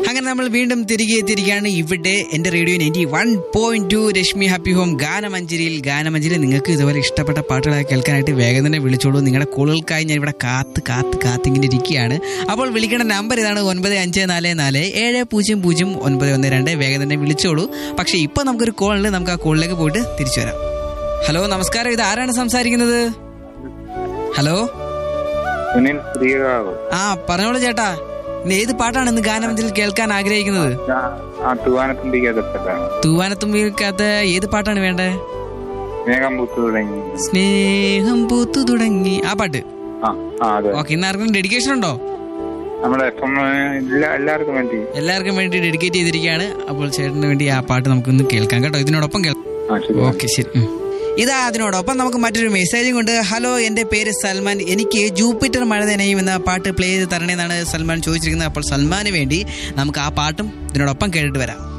അങ്ങനെ നമ്മൾ വീണ്ടും തിരികെ എത്തിയിരിക്കുകയാണ് ഇവിടെ എന്റെ radio ninety one point two Rashmi happy home ഗാനമഞ്ജരിയിൽ ഗാനമഞ്ജരി നിങ്ങൾക്ക് ഇതുപോലെ ഇഷ്ടപ്പെട്ട പാട്ടുകളൊക്കെ കേൾക്കാനായിട്ട് വേഗം തന്നെ വിളിച്ചോളൂ നിങ്ങളുടെ കോളുകൾക്കായി ഞാൻ ഇവിടെ കാത്ത് കാത്ത് കാത്തിങ്ങനെ ഇരിക്കുകയാണ് അപ്പോൾ വിളിക്കേണ്ട നമ്പർ ഇതാണ് ഒൻപത് അഞ്ച് നാല് നാല് ഏഴ് പൂജ്യം പൂജ്യം ഒൻപത് ഒന്ന് രണ്ട് വേഗം തന്നെ വിളിച്ചോളൂ പക്ഷേ ഇപ്പോൾ നമുക്കൊരു കോൾ ഉണ്ട് നമുക്ക് ആ കോളിലേക്ക് പോയിട്ട് തിരിച്ചു വരാം ഹലോ നമസ്കാരം ഇത് ആരാണ് സംസാരിക്കുന്നത് ഹലോ സുനിൽ ശ്രീകാവ് ആ പറഞ്ഞോളൂ ചേട്ടാ ഇന്ന് ഏത് പാട്ടാണ് ഇന്ന് ഗാനമഞ്ജരിയിൽ കേൾക്കാൻ ആഗ്രഹിക്കുന്നത് ആ തൂവാനത്തുമ്പിക്കകത്താണ് തൂവാനത്തുമ്പിക്കകത്ത് ഏത് പാട്ടാണ് വേണ്ടേ സ്നേഹം പൂത്തു തുടങ്ങി സ്നേഹം പൂത്തു തുടങ്ങി ആ പാട്ട് ആ ആ അതെ ഓക്കെ ഇന്ന് ആർക്കും ഡെഡിക്കേഷൻ ഉണ്ടോ നമ്മുടെ എഫ് എം എല്ലാവർക്കും വേണ്ടി എല്ലാവർക്കും വേണ്ടി ഡെഡിക്കേറ്റ് ചെയ്തിരിക്കുകയാണ് അപ്പോൾ ചേട്ടന് വേണ്ടി ആ പാട്ട് നമുക്കൊന്ന് കേൾക്കാം കേട്ടോ ഇതിനോടൊപ്പം കേൾക്കാം ആ ശരി ഓക്കെ ശരി ഉം. ഇതാ അതിനോടൊപ്പം നമുക്ക് മറ്റൊരു മെസ്സേജും കൊണ്ട് ഹലോ എൻ്റെ പേര് സൽമാൻ എനിക്ക് ജൂപ്പിറ്റർ മഴ നനയും എന്ന പാട്ട് പ്ലേ ചെയ്ത് തരണേന്നാണ് സൽമാൻ ചോദിച്ചിരിക്കുന്നത് അപ്പോൾ സൽമാന് വേണ്ടി നമുക്ക് ആ പാട്ടും ഇതിനോടൊപ്പം കേട്ടിട്ട് വരാം